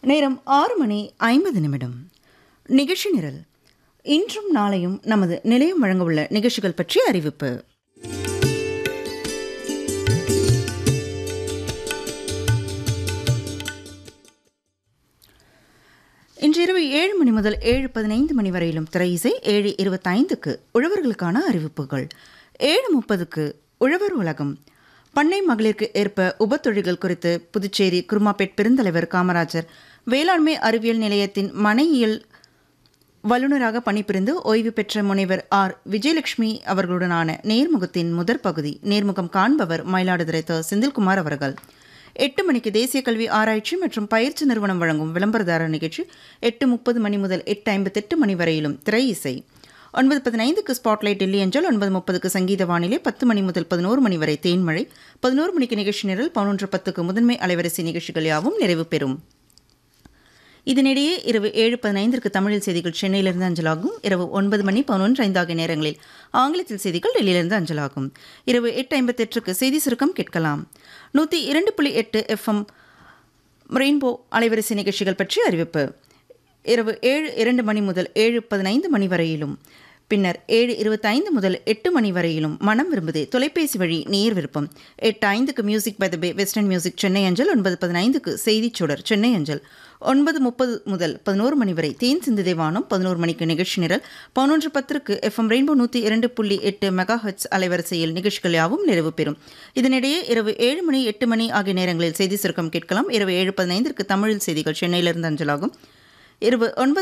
நேரம் ஆறு மணி ஐம்பது நிமிடம் நிகழ்ச்சி நிரல் இன்றும் நாளையும் நமது நிலையம் வழங்கவுள்ள நிகழ்ச்சிகள் பற்றிய அறிவிப்பு இன்றிரவு ஏழு மணி முதல் ஏழு பதினைந்து மணி வரையிலும் திரையிசை ஏழு இருபத்தைந்துக்கு உழவர்களுக்கான அறிவிப்புகள் ஏழு முப்பதுக்கு உழவர் உலகம் பண்ணை மகளிருக்கு ஏற்ப உபத்தொழில்கள் குறித்து புதுச்சேரி குருமாப்பேட் பெருந்தலைவர் காமராஜர் வேளாண்மை அறிவியல் நிலையத்தின் மனையியல் வல்லுநராக பணிபுரிந்து ஓய்வு பெற்ற முனைவர் ஆர் விஜயலட்சுமி அவர்களுடனான நேர்முகத்தின் முதற் பகுதி நேர்முகம் காண்பவர் மயிலாடுதுறை த செந்தில்குமார் அவர்கள் எட்டு மணிக்கு தேசிய கல்வி ஆராய்ச்சி மற்றும் பயிற்சி நிறுவனம் வழங்கும் விளம்பரதாரர் நிகழ்ச்சி எட்டு முப்பது மணி முதல் எட்டு ஐம்பத்தெட்டு மணி வரையிலும் திரை இசை ஒன்பது பதினைந்துக்கு ஸ்பாட்லைட் டெல்லி அஞ்சல் ஒன்பது முப்பதுக்கு சங்கீத வானிலை பத்து மணி முதல் பதினோரு மணி வரை தேன்மழை பதினோரு மணிக்கு நிகழ்ச்சி நிரல் பதினொன்று பத்துக்கு முதன்மை அலைவரிசை நிகழ்ச்சிகள் யாவும் நிறைவு பெறும் இதனிடையே இரவு ஏழு பதினைந்திற்கு தமிழில் செய்திகள் சென்னையிலிருந்து அஞ்சலாகும் இரவு ஒன்பது மணி பதினொன்று ஐந்து ஆகிய நேரங்களில் ஆங்கிலத்தில் செய்திகள் டெல்லியிலிருந்து அஞ்சலாகும் இரவு எட்டு ஐம்பத்தெட்டுக்கு செய்தி சுருக்கம் கேட்கலாம் நூற்றி இரண்டு புள்ளி எட்டு எஃப்எம் ரெயின்போ அலைவரிசை நிகழ்ச்சிகள் பற்றி அறிவிப்பு இரவு ஏழு இரண்டு மணி முதல் ஏழு பதினைந்து மணி வரையிலும் பின்னர் ஏழு இருபத்தைந்து முதல் எட்டு மணி வரையிலும் மனம் விரும்புதே தொலைபேசி வழி நேர் விருப்பம் எட்டு ஐந்துக்கு music by the bay western music Chennai அஞ்சல் ஒன்பது பதினைந்துக்கு செய்திச் சுடர் சென்னை அஞ்சல் ஒன்பது முப்பது முதல் பதினோரு மணி வரை தேன் சிந்து தேவானம் பதினோரு மணிக்கு நிகழ்ச்சி நிரல் பதினொன்று பத்திற்கு எஃப்எம் ரெயின்போ நூற்றி இரண்டு புள்ளி எட்டு மெகா ஹெட்ஸ் அலைவரிசையில் நிகழ்ச்சிகள் யாவும் நிறைவு பெறும் இதனிடையே இரவு ஏழு மணி எட்டு மணி ஆகிய நேரங்களில் செய்தி சுருக்கம் கேட்கலாம் இரவு ஏழு பதினைந்திற்கு தமிழில் செய்திகள் சென்னையிலிருந்து அஞ்சலாகும் இரவு ஒன்பது